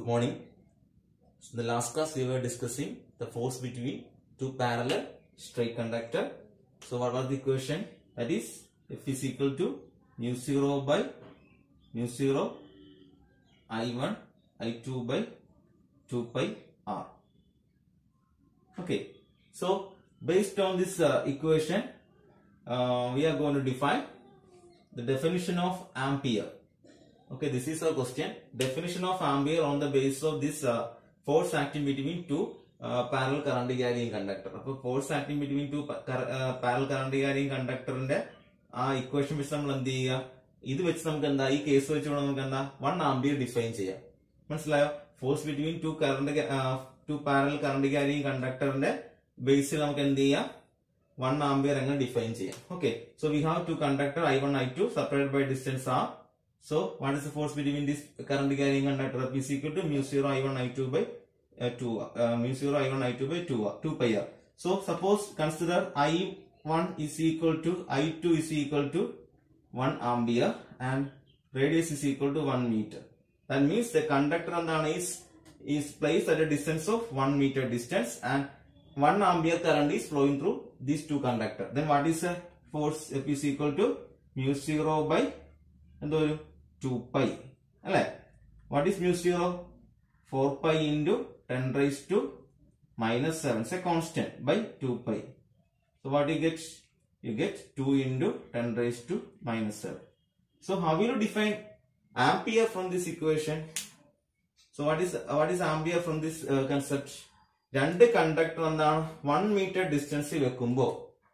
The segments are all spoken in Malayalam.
good morning. So in the last class we were discussing the force between two parallel straight conductor. So what was the equation? That is F is equal to mu 0 by mu 0 I1 I2 by 2 pi R. Okay. So based on this uh, equation uh, we are going to define the definition of ampere. Okay, this is our question. Definition of ampere on the basis of this uh, force acting between two uh, parallel current carrying conductor. അപ്പോൾ force acting between two parallel current carrying കണ്ടക്ടറിന്റെ ആ ഇക്വേഷൻ വെച്ച് നമ്മൾ എന്ത് ചെയ്യുക ഇത് വെച്ച് നമുക്ക് എന്താ ഈ കേസ് വെച്ചുകൊണ്ട് നമുക്ക് എന്താ വൺ ആംബിയർ ഡിഫൈൻ ചെയ്യാം മനസ്സിലായോ force between two current two parallel current carrying കണ്ടക്ടറിന്റെ ബേസിൽ നമുക്ക് എന്ത് ചെയ്യാം വൺ ആംബിയർ എങ്ങനെ ഡിഫൈൻ ചെയ്യാം okay so we have two conductor I one I two separate by distance R So what is the force between this current carrying conductor F is equal to mu 0 I1 I2 by uh, 2 uh, mu 0 I1 I2 by 2 2 pi r. So suppose consider I1 is equal to I2 is equal to 1 ampere and radius is equal to 1 meter. That means the conductor എന്താണ് is is placed at a distance of 1 meter distance and 1 ampere current is flowing through these two conductor. Then what is the force F is equal to mu 0 by എന്തോ ഒരു ടു പൈ അല്ലെ what is mu zero four pi into ten raise to minus seven a constant by two pi so what you get you get two into ten raise to minus seven so how will define ampere from this equation so what is what is ampere from this concept രണ്ട് കണ്ടക്ടർ എന്താണ് വൺ മീറ്റർ ഡിസ്റ്റൻസിൽ വെക്കുമ്പോ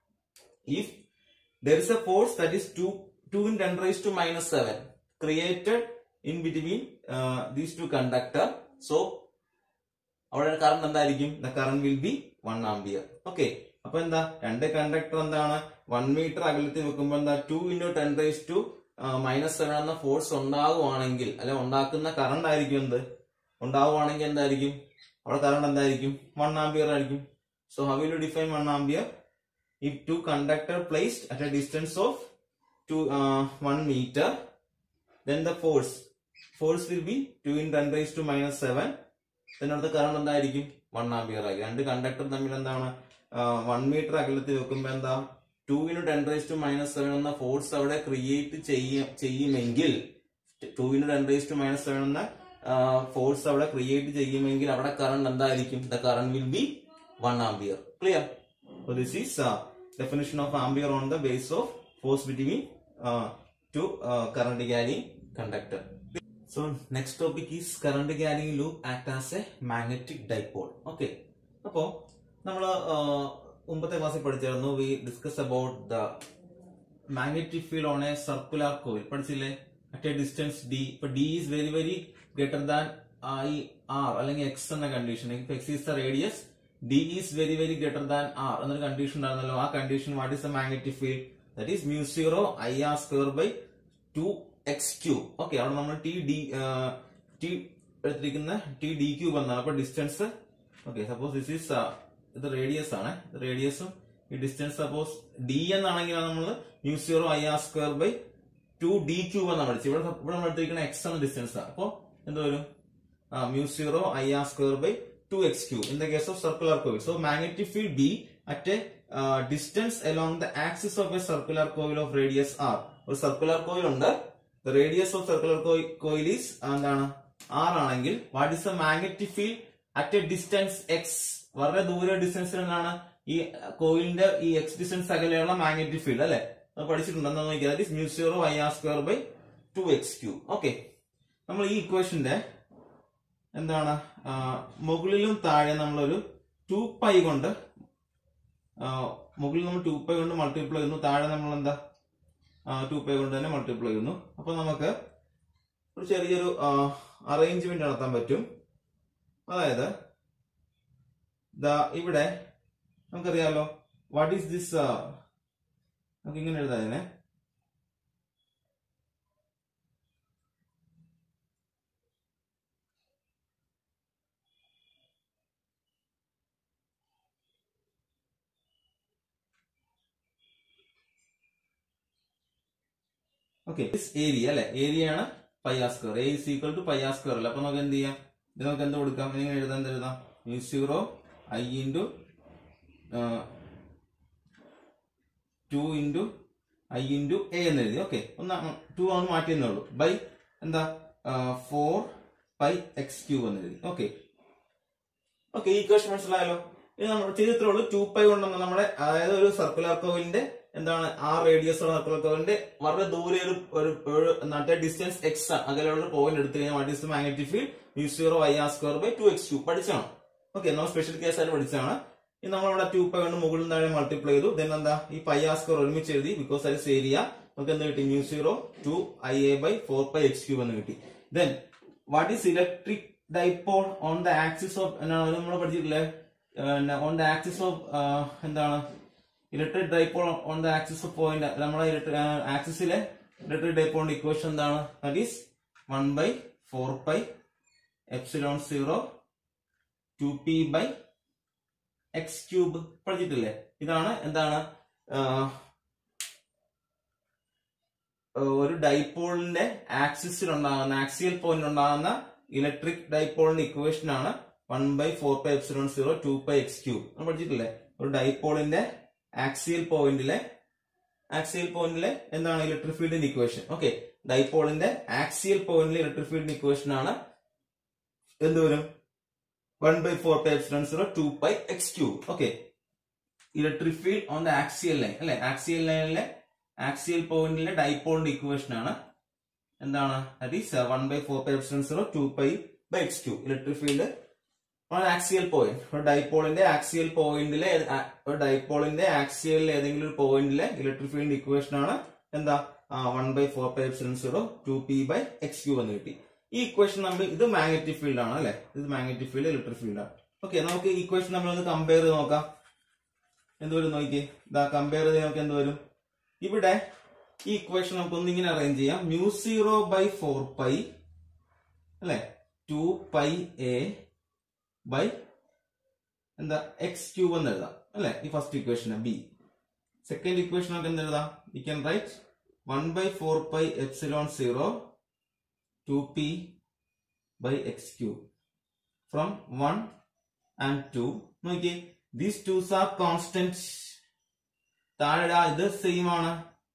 if there is a force that is two 2 in 10 raised to minus 7 created in between uh, these two conductor. So, അവിടെ കറണ്ട് എന്തായിരിക്കും the current will be one ampere okay അപ്പൊ എന്താ രണ്ട് കണ്ടക്ടർ എന്താണ് വൺ മീറ്റർ അകലത്തിൽ വെക്കുമ്പോൾ എന്താ two into ten raise to minus seven എന്ന ഫോഴ്സ് ഉണ്ടാകുവാണെങ്കിൽ അല്ലെ ഉണ്ടാക്കുന്ന കറണ്ട് ആയിരിക്കും എന്ത് ഉണ്ടാവുകയാണെങ്കിൽ എന്തായിരിക്കും അവിടെ കറണ്ട് എന്തായിരിക്കും വൺ ആംബിയർ ആയിരിക്കും so how will you define one ampere if two conductor placed at a distance of to uh, 1 meter then the force force will be 2 in 10 raised to minus 7 then അടുത്ത കറണ്ട് എന്തായിരിക്കും വൺ ആംബിയർ ആയിരിക്കും രണ്ട് കണ്ടക്ടർ തമ്മിൽ എന്താണ് വൺ മീറ്റർ അകലത്തിൽ വെക്കുമ്പോൾ എന്താ two into ten raise to minus seven എന്ന ഫോഴ്സ് അവിടെ ക്രിയേറ്റ് ചെയ്യുമെങ്കിൽ two into ten raise to minus seven എന്ന ഫോഴ്സ് അവിടെ ക്രിയേറ്റ് ചെയ്യുമെങ്കിൽ അവിടെ കറണ്ട് എന്തായിരിക്കും the current will be one ampere clear this is definition of ampere on the base of force between uh, two uh, current carrying conductor. So next topic is current carrying loop act as a magnetic dipole. Okay. അപ്പോ നമ്മൾ മുമ്പത്തെ ക്ലാസ്സിൽ പഠിച്ചായിരുന്നു we discuss about the magnetic field on a circular coil പഠിച്ചില്ലേ അറ്റ് എ ഡിസ്റ്റൻസ് ഡി ഇപ്പൊ D is very very greater than I R അല്ലെങ്കിൽ എക്സ് എന്ന condition if X is the radius D is very very greater than R എന്നൊരു കണ്ടീഷൻ ഉണ്ടായിരുന്നല്ലോ ആ condition what is the magnetic field that is mu zero I R square by two X cube okay അവിടെ നമ്മൾ ടി ഡി ടി എടുത്തിരിക്കുന്ന ടി ഡി ക്യൂബ് എന്നാണ് അപ്പൊ distance okay suppose this is ഇത് റേഡിയസ് ആണ് റേഡിയസും ഈ ഡിസ്റ്റൻസ് സപ്പോസ് ഡി എന്നാണെങ്കിൽ നമ്മൾ mu zero I R square by two D cube എന്നാണ് പഠിച്ചത് ഇവിടെ ഇവിടെ നമ്മൾ എടുത്തിരിക്കുന്ന എക്സ് എന്ന ഡിസ്റ്റൻസ് ആണ് അപ്പൊ എന്ത് വരും mu zero I R square by two X cube in the case of circular coil so magnetic field B at a distance along the axis of a circular coil of radius R ഒരു സർക്കുലർ കോയിൽ ഉണ്ട് radius of circular coil is എന്താണ് ആർ ആണെങ്കിൽ what is the magnetic field at a distance X വളരെ ദൂരെ ഡിസ്റ്റൻസിൽ എന്താണ് ഈ കോയിലിന്റെ ഈ എക്സ് ഡിസ്റ്റൻസ് അകലെയുള്ള മാഗ്നറ്റിക് ഫീൽഡ് അല്ലെ അത് പഠിച്ചിട്ടുണ്ടെന്ന് നോക്കിയാൽ that is mu zero I R square by two X cube okay നമ്മൾ ഈ ഇക്വേഷന്റെ എന്താണ് മുകളിലും താഴെ നമ്മളൊരു ടു പൈ കൊണ്ട് മുകളിൽ നമ്മൾ ടു പൈ കൊണ്ട് മൾട്ടിപ്ലൈ ചെയ്യുന്നു താഴെ നമ്മൾ എന്താ ടു പൈ കൊണ്ട് തന്നെ മൾട്ടിപ്ലൈ ചെയ്യുന്നു അപ്പൊ നമുക്ക് ഒരു ചെറിയൊരു അറേഞ്ച്മെന്റ് നടത്താൻ പറ്റും അതായത് ഇവിടെ നമുക്കറിയാലോ വാട്ട് ഈസ് ദിസ് നമുക്ക് ഇങ്ങനെ എഴുതാതിനെ ഓക്കെ ഏരിയ അല്ലെ ഏരിയ ആണ് pi R square A is equal to pi R square അല്ലേ അപ്പൊ നമുക്ക് എന്ത് ചെയ്യാം ഇത് നമുക്ക് എന്ത് കൊടുക്കാം എങ്ങനെ എഴുതാൻ എന്ത് എഴുതാം mu zero I into two into I into A എന്ന് എഴുതി ഓക്കെ ഒന്ന് ടു ആണ് മാറ്റിയെന്നേ ഉള്ളൂ ബൈ എന്താ ഫോർ പൈ എക്സ് ക്യൂബ് എന്ന് എഴുതി ഓക്കെ ഓക്കെ ഈ ക്വസ്റ്റൻ മനസ്സിലായല്ലോ ഇനി നമ്മൾ ചെയ്തിട്ടുള്ളൂ ടു പൈ കൊണ്ടെന്ന് നമ്മുടെ അതായത് ഒരു സർക്കുലർ കോവിലിന്റെ എന്താണ് ആ റേഡിയസ് ഉള്ള സർക്കുലർ കോവിലിന്റെ വളരെ ദൂരെ ഒരു ഒരു ഒരു മറ്റേ ഡിസ്റ്റൻസ് എക്സ് അകലെയുള്ള പോയിന്റ് എടുത്തു കഴിഞ്ഞാൽ what is the magnetic field mu zero I R square by two X cube പഠിച്ചാണ് ഓക്കെ നമ്മൾ സ്പെഷ്യൽ കേസ് ആയിട്ട് പഠിച്ചാണ് ഇനി നമ്മളിവിടെ ടു പൈ കൊണ്ട് മുകളിൽ താഴെ മൾട്ടിപ്ലൈ ചെയ്തു ദെൻ എന്താ ഈ പൈ ആർ സ്ക്വയർ ഒരുമിച്ച് എഴുതി ബിക്കോസ് അത് ഏരിയ നമുക്ക് എന്ത് കിട്ടി mu zero two I A by four pi X cube എന്ന് കിട്ടി then what is electric dipole on the axis of എന്താണ് നമ്മൾ പഠിച്ചിട്ടില്ലേ ഓൺ ദ ആക്സിസ് ഓഫ് എന്താണ് electric dipole on the axis of point നമ്മളെ ആക്സിസിലെ ഇലക്ട്രിക് ഡൈപോളിന്റെ ഇക്വേഷൻ എന്താണ് that is one by four pi epsilon zero two P by X cube പഠിച്ചിട്ടില്ലേ ഇതാണ് എന്താണ് ഒരു ഡൈപോളിന്റെ ആക്സിസിൽ ഉണ്ടാകുന്ന ആക്സിയൽ പോയിന്റ് ഉണ്ടാകുന്ന ഇലക്ട്രിക് ഡൈപോളിന്റെ ഇക്വേഷൻ ആണ് one by four pi epsilon zero two pi X cube നമ്മൾ പഠിച്ചിട്ടില്ലേ ഒരു ഡൈപോളിന്റെ ആക്സിയൽ പോയിന്റിലെ ആക്സിയൽ പോയിന്റിലെ എന്താണ് ഇലക്ട്രിക് ഫീൽഡിന്റെ ഇക്വേഷൻ ഓക്കെ ഡൈപോളിന്റെ ആക്സിയൽ പോയിന്റിലെ ഇലക്ട്രിക് ഫീൽഡിന്റെ ഇക്വേഷൻ ആണ് എന്ത് വരും one by four pi epsilon zero two pi X cube okay electric field on the axial line അല്ലെ ആക്സിയൽ ലൈനിലെ ആക്സിയൽ പോയിന്റിലെ ഡൈപോളിന്റെ ഇക്വേഷൻ ആണ് എന്താണ് that is one by four pi epsilon zero two pi by X cube electric field axial point ഒരു ഡൈപോളിന്റെ ആക്സിയൽ പോയിന്റിലെ ഒരു ഡൈപോളിന്റെ ആക്സിയൽ ഏതെങ്കിലും ഒരു പോയിന്റിലെ ഇലക്ട്രിക് ഫീൽഡ് ഇക്വേഷൻ ആണ് എന്താ one by four pi epsilon zero two P by X cube എന്ന് കിട്ടി ഈ ഇക്വേഷൻ നമ്മൾ ഇത് മാഗ്നറ്റിക് ഫീൽഡ് ആണ് അല്ലെ ഇത് മാഗ്നറ്റിക് ഫീൽഡ് ഇലക്ട്രിക് ഫീൽഡ് ആണ് ഓക്കെ നമുക്ക് ഈ ഇക്വേഷൻ നമ്മൾ ഒന്ന് കമ്പയർ ചെയ്ത് നോക്കാം എന്ത് വരും നോക്കിയേ ഇതാ കമ്പയർ ചെയ്ത് നമുക്ക് എന്ത് വരും ഇവിടെ ഈ ഇക്വേഷൻ നമുക്ക് ഒന്നിങ്ങനെ അറേഞ്ച് ചെയ്യാം mu zero by four pi അല്ലെ ടു പൈ എ ബൈ എന്താ എക്സ് ക്യൂബ് എന്ന് എഴുതാം അല്ലെ ഈ first equation B second equation നമുക്ക് എന്ത് എഴുതാം we can write one by four pi epsilon zero two P by X cube from one and two നോക്കിയേ ദീസ് ടൂസ് ആർ കോൺസ്റ്റന്റ് താഴെ ഇത് സെയിം ആണ്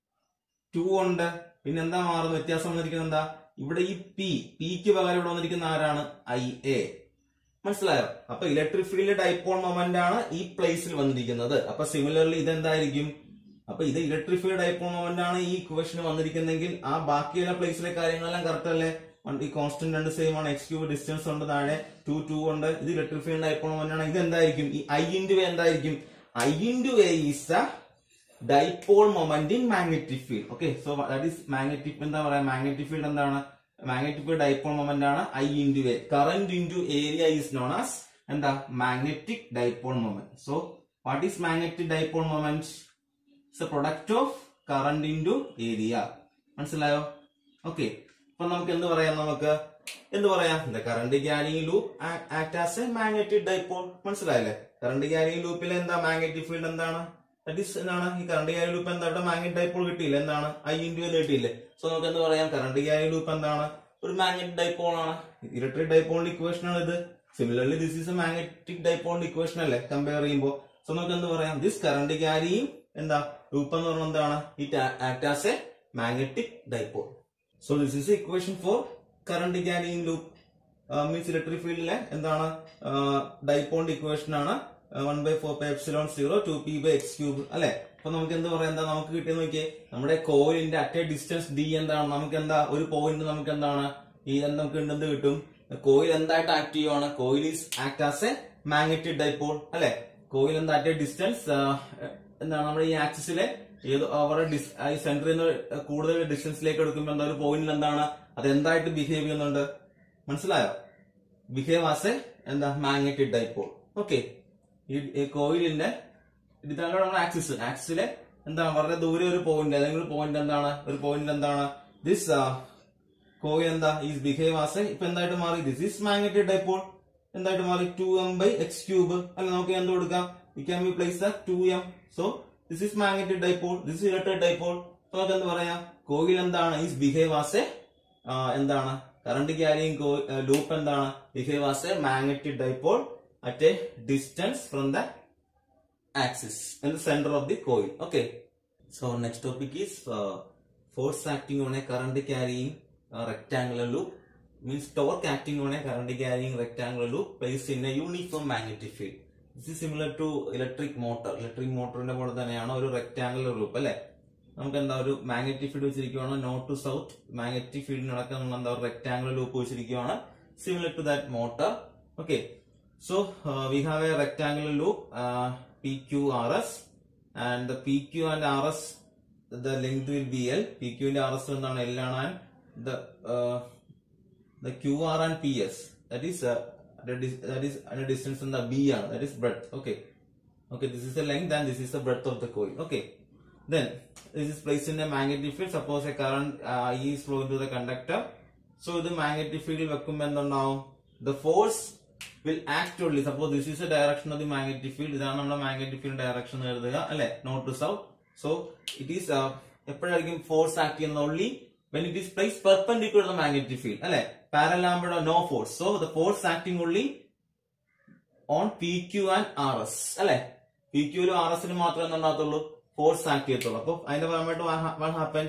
ടു ഉണ്ട് പിന്നെ എന്താ മാറുന്നത് വ്യത്യാസം വന്നിരിക്കുന്നത് എന്താ ഇവിടെ ഈ പി പിക്ക് പകരം ഇവിടെ വന്നിരിക്കുന്ന ആരാണ് ഐ എ മനസ്സിലായോ അപ്പൊ ഇലക്ട്രിക് ഫീൽഡ് ഡൈപോൾ മൊമെന്റ് ആണ് ഈ പ്ലേസിൽ വന്നിരിക്കുന്നത് അപ്പൊ സിമിലർലി ഇതെന്തായിരിക്കും അപ്പൊ ഇത് ഇലക്ട്രിക് ഫീൽഡ് ഡൈപോൾ മൊമെന്റ് ആണ് ഈ ഇക്വേഷന് വന്നിരിക്കുന്നെങ്കിൽ ആ ബാക്കിയുള്ള പ്ലേസിലെ കാര്യങ്ങളെല്ലാം കറക്റ്റ് അല്ലേ ഈ കോൺസ്റ്റന്റ് രണ്ട് സെയിം ആണ് എക്സ് ക്യൂബ് ഡിസ്റ്റൻസ് ഉണ്ട് താഴെ ടു ടു ഉണ്ട് ഇത് ഇലക്ട്രിക് ഫീൽഡ് ഡൈപോൾ മൊമെന്റ് ആണ് ഇത് എന്തായിരിക്കും ഈ ഐ ഇൻറ്റു എ എന്തായിരിക്കും I into A is the dipole moment in magnetic field okay so that is magnetic എന്താ പറയാ മാഗ്നറ്റിക് ഫീൽഡ് എന്താണ് മാഗ്നറ്റിക് ഫീൽഡ് ഡൈപോൾ മൊമെന്റ് ആണ് I into A current into area is known as എന്താ magnetic dipole moment so what is magnetic dipole moment it's a product of current into area മനസ്സിലായോ ഓക്കെ അപ്പൊ നമുക്ക് എന്ത് പറയാം നമുക്ക് എന്ത് പറയാം the current carrying loop act as a magnetic dipole മനസ്സിലായല്ലേ കറന്റ് ക്യാരിങ് ലൂപ്പിലെ എന്താ മാഗ്നറ്റിക് ഫീൽഡ് എന്താണ് ദാറ്റ് ഈസ് എന്താണ് ഈ കറണ്ട് ക്യാരി ലൂപ്പ് എന്താ ഇവിടെ മാഗ്നറ്റ് ഡൈപോൾ കിട്ടിയില്ല എന്താണ് ഐ ഇൻറ്റു എന്ന് കിട്ടിയില്ലേ സോ നമുക്ക് എന്ത് പറയാം കറണ്ട് ക്യാരി ലൂപ്പ് എന്താണ് ഒരു മാഗ്നറ്റിക് ഡൈപോൾ ആണ് ഇലക്ട്രിക് ഡൈപോളിന്റെ ഇക്വേഷൻ ആണ് ഇത് similarly this is a magnetic ഡൈപോളിന്റെ ഇക്വേഷൻ അല്ലേ കമ്പയർ ചെയ്യുമ്പോൾ സോ നമുക്ക് എന്ത് പറയാം ദിസ് കറണ്ട് ക്യാരിയും എന്താ ലൂപ്പ് എന്ന് പറഞ്ഞാൽ എന്താണ് it act as a magnetic dipole so this is equation for current ക്യാരിയും ലൂപ്പ് മീൻസ് ഇലക്ട്രിക് ഫീൽഡിലെ എന്താണ് ഡൈപോളിന്റെ ഇക്വേഷൻ ആണ് one by four pi epsilon zero two P by X cube അല്ലെ അപ്പൊ നമുക്ക് എന്ത് പറയാം എന്താ നമുക്ക് കിട്ടിയെന്ന് നോക്കിയേ നമ്മുടെ കോയിലിന്റെ അറ്റ് എ ഡിസ്റ്റൻസ് ഡി എന്താണ് നമുക്ക് എന്താ ഒരു പോയിന്റ് നമുക്ക് എന്താണ് ഈ നമുക്ക് എന്ത് കിട്ടും കോയിൽ എന്തായിട്ട് ആക്ട് ചെയ്യുവാണ് coil is act as a magnetic dipole അല്ലെ കോയിൽ എന്താ അറ്റ് എ ഡിസ്റ്റൻസ് എന്താണ് നമ്മുടെ ഈ ആക്സിസിലെ ഏത് അവരുടെ ഈ സെന്ററിൽ നിന്ന് കൂടുതൽ ഡിസ്റ്റൻസിലേക്ക് എടുക്കുമ്പോൾ എന്താ ഒരു പോയിന്റിൽ എന്താണ് അത് എന്തായിട്ട് ബിഹേവ് ചെയ്യുന്നുണ്ട് മനസ്സിലായോ ബിഹേവ് ആസ് എ എന്താ മാഗ്നറ്റിക് ഡൈപോൾ ഓക്കെ ഈ കോയിലിന്റെ ഇതാണ് നമ്മുടെ ആക്സിസ് ആക്സിസിലെ എന്താണ് വളരെ ദൂരെ ഒരു പോയിന്റ് അല്ലെങ്കിൽ ഒരു പോയിന്റ് എന്താണ് ഒരു പോയിന്റ് എന്താണ് ദിസ് കോയിൽ എന്താ ഈസ് ബിഹേവ് ആസ് എ ഇപ്പൊ എന്തായിട്ട് മാറി ദിസ് ഈസ് മാഗ്നറ്റിക് ഡൈപോൾ എന്തായിട്ട് മാറി two M by X cube അല്ല നമുക്ക് എന്ത് കൊടുക്കാം we can be place the two M so this is magnetic dipole this electric dipole നമുക്ക് എന്ത് പറയാം കോയിൽ എന്താണ് ഈസ് ബിഹേവ് ആസ് എ എന്താണ് കറണ്ട് ക്യാരിങ് ലൂപ്പ് എന്താണ് behave as a magnetic dipole at a distance from the axis in the center of the coil. Okay. So next topic is uh, force acting on a current carrying uh, rectangular loop means torque acting on a current carrying rectangular loop placed in a uniform magnetic field. This is similar to electric motor. Electric മോട്ടറിന്റെ പോലെ തന്നെയാണ് ഒരു റെക്ടാംഗുലർ ലൂപ്പ് അല്ലെ നമുക്ക് എന്താ ഒരു മാഗ്നറ്റിക് ഫീൽഡ് വെച്ചിരിക്കുകയാണ് നോർത്ത് ടു സൗത്ത് മാഗ്നറ്റിക് ഫീൽഡിനടക്കം നമ്മൾ എന്താ ഒരു റെക്ടാംഗുലർ ലൂപ്പ് വെച്ചിരിക്കുകയാണ് similar to that motor okay So uh, we have a rectangular loop uh, PQRS and the PQ and RS the length will be L. PQ and RS എന്താണ് L ആണ് and the uh, the QR and PS that is uh, the dis- that is a distance in the B ആണ് that is breadth. Okay. Okay, this is the length and this is the breadth of the coil. Okay. Then this is placed in a magnetic field. Suppose a current uh, I is flowing to the conductor. So ഇത് magnetic field വെക്കുമ്പോൾ എന്തുണ്ടാവും the force will act only suppose this is the direction of the magnetic field ഇതാണ് നമ്മുടെ magnetic field direction എന്ന് എഴുതുക അല്ലെ north to south so it is എപ്പോഴായിരിക്കും ഫോഴ്സ് ആക്ട് ചെയ്യുന്നത് only when it is placed perpendicular to the magnetic field അല്ലെ parallel ആകുമ്പോഴോ no force so the force acting only on PQ and RS അല്ലെ PQ ലും RS ലും മാത്രമേ എന്തുണ്ടാകത്തുള്ളൂ ഫോഴ്സ് ആക്ട് ചെയ്യത്തുള്ളൂ അപ്പൊ അതിന്റെ പരമായിട്ട് what happened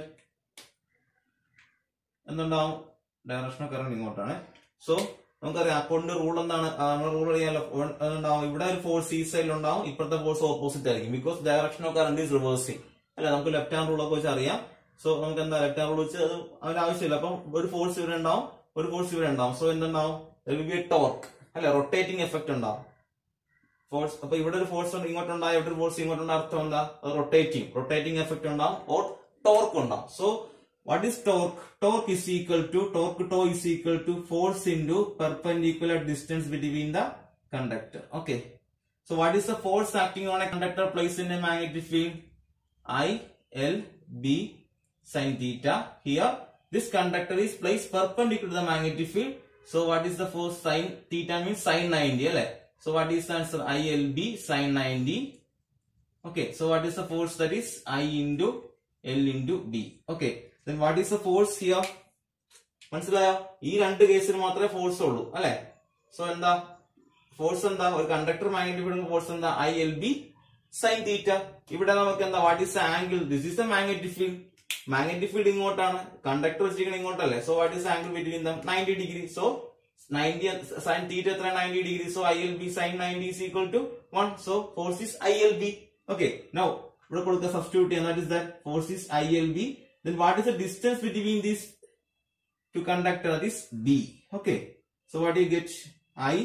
എന്തുണ്ടാവും ഡയറക്ഷൻ ഓഫ് കറണ്ട് ഇങ്ങോട്ടാണ് സോ നമുക്കറിയാം അക്കൗണ്ട് റൂൾ എന്താണ് നമ്മുടെ റൂൾ അറിയാലോ ഒന്ന് അതുണ്ടാവും ഇവിടെ ഒരു ഫോഴ്സ് ഈ സൈഡിൽ ഉണ്ടാവും ഇപ്പോഴത്തെ ഫോഴ്സ് ഓപ്പോസിറ്റ് ആയിരിക്കും because direction of current is reversing അല്ല നമുക്ക് ലെഫ്റ്റ് ഹാൻഡ് റൂളൊക്കെ വെച്ച് അറിയാം സോ നമുക്ക് എന്താ ലെഫ്റ്റ് ഹാൻഡ് റൂൾ വെച്ച് അത് അതിന്റെ ആവശ്യമില്ല അപ്പം ഒരു ഫോഴ്സ് ഇവിടെ ഉണ്ടാവും ഒരു ഫോഴ്സ് ഇവിടെ ഉണ്ടാവും സോ എന്തുണ്ടാവും ടോർക്ക് അല്ലെ റൊട്ടേറ്റിംഗ് എഫക്ട് ഉണ്ടാവും ഫോഴ്സ് അപ്പൊ ഇവിടെ ഒരു ഫോഴ്സ് ഇങ്ങോട്ടുണ്ടായ ഇവിടെ ഒരു ഫോഴ്സ് ഇങ്ങോട്ടുണ്ടായ അർത്ഥം എന്താ റൊട്ടേറ്റിംഗ് റൊട്ടേറ്റിംഗ് എഫക്ട് ഉണ്ടാവും ഓർ ടോർക്ക് ഉണ്ടാവും so what is torque torque is equal to torque tau is equal to force into perpendicular distance between the conductor okay so what is the force acting on a conductor placed in a magnetic field i l b sin theta here this conductor is placed perpendicular to the magnetic field so what is the force sin theta means sin 90 right? so what is the answer i l b sin 90 okay so what is the force that is i into l into b okay then what is the force here മനസ്സിലായോ ഈ രണ്ട് കേസിൽ മാത്രമേ ഫോഴ്സ് ഉള്ളൂ അല്ലെ സോ എന്താ ഫോഴ്സ് എന്താ ഒരു കണ്ടക്ടർ മാഗ്നറ്റിക് ഫീൽഡ് ഫോഴ്സ് എന്താ I L B sine theta ഇവിടെ നമുക്ക് എന്താ what is angle this is a magnetic field magnetic field ഇങ്ങോട്ടാണ് കണ്ടക്ടർ വെച്ചിരിക്കുന്നത് ഇങ്ങോട്ടല്ലേ so what is angle between them ninety degree so ninety sine theta എത്ര ninety degree so I L B sine ninety is equal to one so force is I L B okay no ഇവിടെ കൊടുക്കുക സബ്സ്റ്റിറ്റ്യൂട്ട് ചെയ്യാൻ that is that force is I L B then what is the distance between these two conductor that is b okay so what do you get i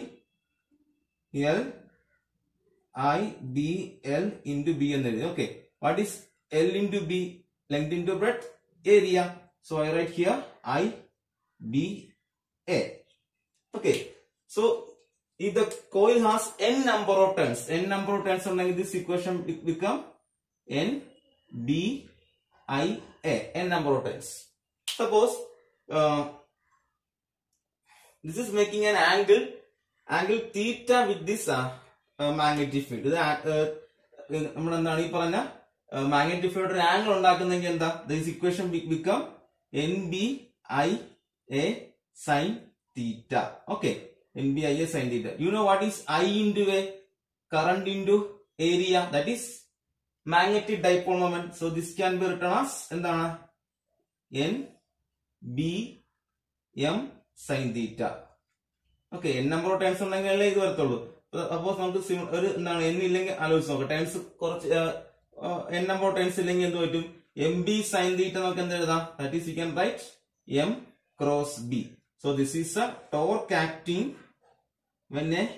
l i b l into b and okay what is l into b length into breadth area so i write here i b a okay so if the coil has n number of turns n number of turns ഉണ്ടെങ്കിൽ this equation be- become n b i a n number of times suppose uh, this is making an angle angle theta with this uh, uh, magnetic field ഇത് നമ്മൾ എന്താണ് ഈ പറഞ്ഞ മാഗ്നറ്റിക് ഫീൽഡ് ഒരു ആംഗിൾ ഉണ്ടാക്കുന്നെങ്കിൽ എന്താ this equation become N B I A sine theta okay N B I A sine theta you know what is I into A current into area that is magnetic dipole moment so this can be written as എന്താണ് N B M sine theta okay N number of times ഉണ്ടെങ്കിലല്ലേ ഇത് വരത്തുള്ളൂ സപ്പോസ് നമുക്ക് sim- ഒരു എന്താണ് എൻ ഇല്ലെങ്കിൽ ആലോചിച്ച് നോക്കാം ടൈംസ് കുറച്ച് എൻ നമ്പർ ഓഫ് ടൈംസ് ഇല്ലെങ്കിൽ എന്ത് പറ്റും എം ബി സൈൻ തീറ്റ നമുക്ക് എന്ത് എഴുതാം that is you can write M cross B so this is a torque acting when a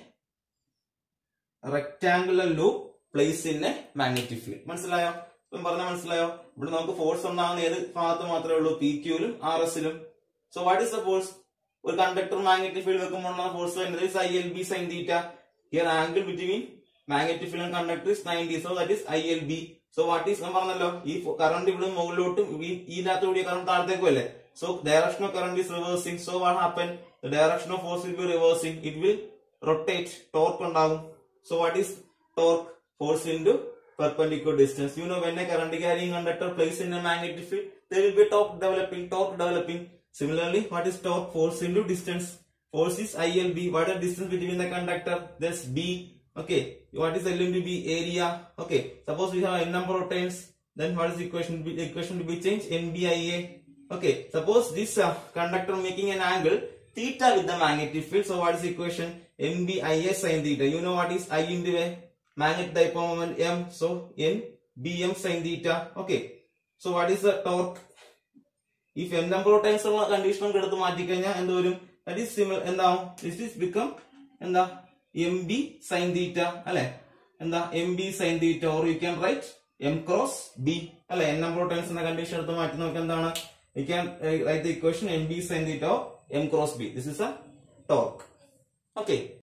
rectangular loop place in a magnetic field മനസ്സിലായോ ഇപ്പം പറഞ്ഞാൽ മനസ്സിലായോ ഇവിടെ നമുക്ക് ഫോഴ്സ് ഉണ്ടാകുന്ന ഏത് ഭാഗത്ത് മാത്രമേ ഉള്ളൂ പി ക്യൂലും ആർ എസിലും so what is the force ഒരു കണ്ടക്ടർ മാഗ്നറ്റിക് ഫീൽഡ് വെക്കുമ്പോൾ ഫോഴ്സ് വരുന്നത് I L B sine theta here angle between magnetic field and conductor is ninety so that is I L B so what is ഞാൻ പറഞ്ഞല്ലോ ഈ കറണ്ട് ഇവിടെ മുകളിലോട്ടും ഈ- ഇതിനകത്ത് കൂടിയ കറണ്ട് താഴത്തേക്കും അല്ലേ so direction of current is reversing so what happen direction of force will be reversing it will rotate torque ഉണ്ടാകും so what is torque force into perpendicular distance. You know when a current carrying conductor placed in a magnetic field, there will be torque developing, torque developing. Similarly, what is torque? Force into distance. Force is ILB. What is distance between the conductor? That's B. Okay. What is L into B? Area. Okay. Suppose we have n number of turns. Then what is the equation? The equation to be changed? NBIA. Okay. Suppose this uh, conductor making an angle theta with the magnetic field. So what is the equation? NBIA sin theta. You know what is I into a magnetic dipole moment M. So NBM sin theta. Okay. So what is the torque? ഈ എൻ നമ്പർ ഓഫ് ടൈംസ് ഉള്ള കണ്ടീഷൻ ഒക്കെ എടുത്ത് മാറ്റിക്കഴിഞ്ഞാൽ എന്ത് വരും ദാറ്റ് ഈസ് സിമിലർ എന്താവും ദിസ് ഈസ് ബിക്കം എന്താ എം ബി സൈൻ തീറ്റ അല്ലെ എന്താ M B sine theta or you can write M cross B അല്ലെ എൻ നമ്പർ ഓഫ് ടൈംസ് എന്ന കണ്ടീഷൻ എടുത്ത് മാറ്റി നോക്കിയാൽ എന്താണ് you can write the equation M B sine theta or M cross B this is a torque okay